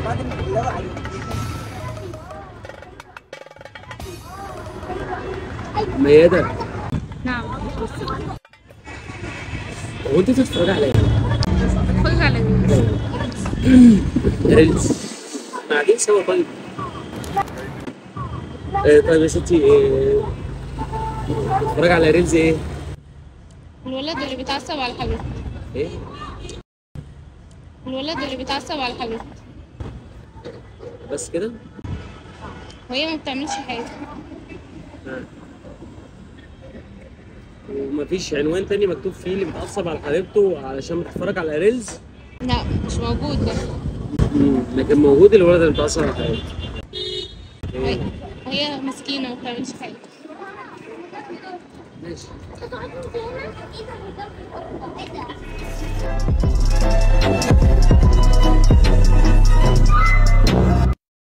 ميادة نعم هو انت بتتفرجي على ايه؟ اتفرج على ريلز احنا قاعدين سوا طيب آه طيب يا ستي آه، بتتفرجي على ريلز ايه؟ الولد اللي بيتعصب على حبيبته ايه؟ الولد اللي بيتعصب على حبيبته بس كده؟ وهي ما بتعملش حاجة آه. ومفيش عنوان تاني مكتوب فيه اللي بيتعصب على حبيبته علشان بتتفرج على ريلز لا مش موجود ده لكن موجود الولد اللي بيتعصب على حبيبته وهي, إيه؟ وهي مسكينة ما بتعملش حاجة ماشي